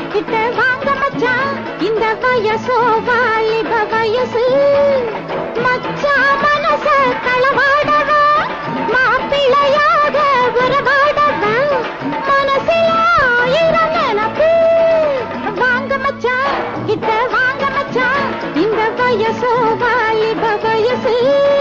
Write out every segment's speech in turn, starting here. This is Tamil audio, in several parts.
கிட்ட வாங்க மச்சான் இந்த வயசோ வாலிப வயசு மச்சான் மனச களவாடவா மாப்பிள்ளையாக உறவாடவா மனசில ஆயிரம் நினப்பு வாங்க மச்சான் கிட்ட வாங்க மச்சான் இந்த வயசோ வாலிப வயசு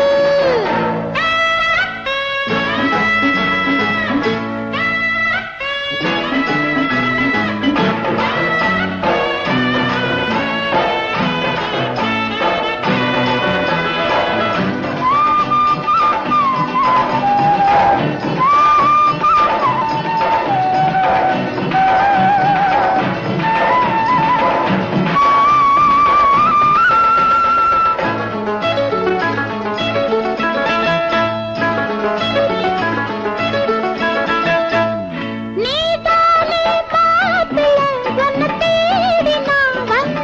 நீதானே மாப்பிள்ளை உன்னை தேடி நான்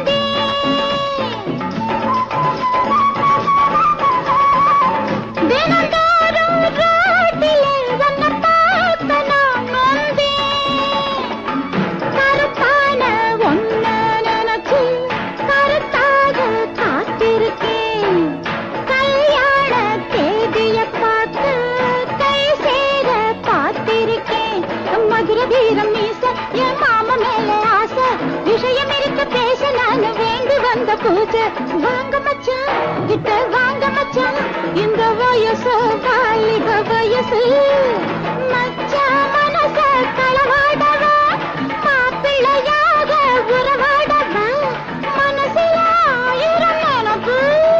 வந்தேன் தினந்தோறும் ரோட்டிலே உன்னை பார்க்க நான் நொந்தேன் கருப்பான ஒன்ன நினைச்சு கருத்தாக காத்திருக்கேன் கல்யாண தேதிய பார்த்து கை சேர பார்த்திருக்கேன் மதுர வீரம் மீச என் மாம மேல ஆசை விஷயம் இருக்க பேச நான் வேண்டி வந்த பூஜை வாங்க மச்சான் கிட்ட வாங்க மச்சான் இந்த வயசு வாலிப வயசு மச்சான் மனச களவாடவா மாப்பிள்ளையாக உறவாடவா மனசில ஆயிரம் நினப்பு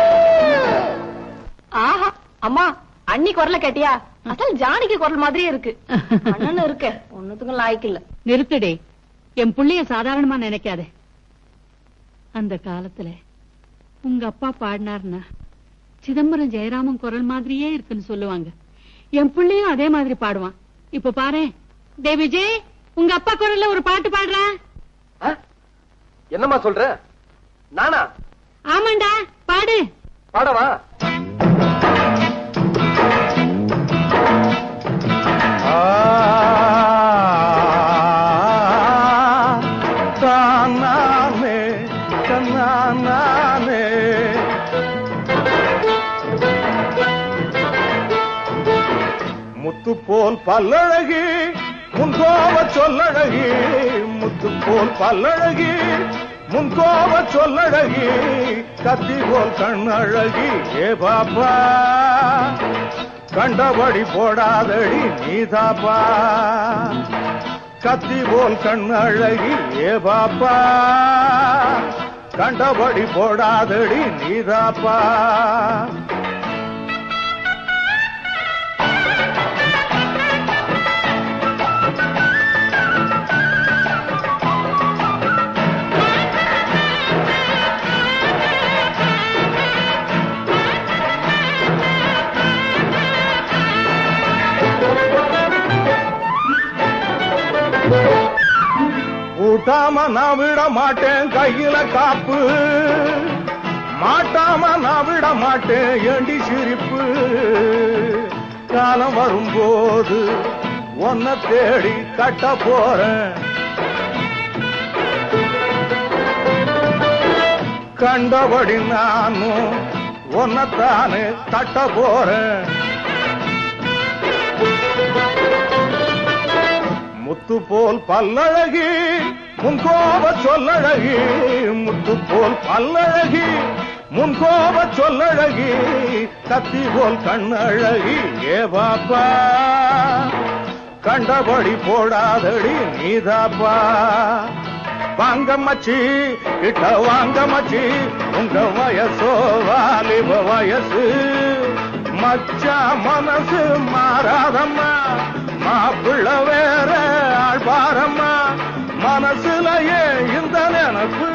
ஆஹா அம்மா அண்ணி குரல கேட்டியா அசல் ஜானகி குரல் மாதிரியே இருக்கு அண்ணன் இருக்க ஒண்ணுத்துக்கும் லாய்க்கு இல்ல நிறுத்துடே என் புள்ளைய சாதாரணமா நினைக்காதே அந்த காலத்துல உங்க அப்பா பாடினார்னா சிதம்பரம் ஜெயராமன் குரல் மாதிரியே இருக்குன்னு சொல்லுவாங்க என் புள்ளையும் அதே மாதிரி பாடுவான் இப்ப பாரு டே விஜய் உங்க அப்பா குரல்ல ஒரு பாட்டு பாடுறான் ஆ? என்னம்மா சொல்ற நானா ஆமாண்டா பாடு பாடவா தானானே தன்னானே முத்து போல் பல்லழகி முன்கோவ சொல்லழகி முத்து போல் பல்லழகி முன்கோவ சொல்லழகி கத்தி போல் கண்ணழகி ஏ பாப்பா கண்டபடி போடாதடி நீதாப்பா கத்தி போல் கண்ணழகி ஏ பாப்பா கண்டபடி போடாதடி நீதாப்பா ஊட்டாம நான் விட மாட்டேன் கையில காப்பு மாட்டாம நான் விட மாட்டேன் ஏண்டி சிரிப்பு காலம் வரும்போது உன்னை தேடி கட்ட போறேன் கண்டபடி நானும் உன்னைத்தானே தட்ட போறேன் முத்து போல் பல்லழகி முன்கோப சொல்லழகி முத்து போல் பல்லழகி முன்கோப சொல்லழகி கத்தி போல் கண்ணழகி ஏ பாப்பா கண்டபடி போடாதடி நீதாப்பா வாங்க மச்சி கிட்ட வாங்க மச்சி உங்க வயசோ வாலிப வயசு மச்சா மனசு மாறாதம்மா மாப்பிள்ள வேற ஆழ்பாரம்மா மனசுலயே இந்த நினப்பு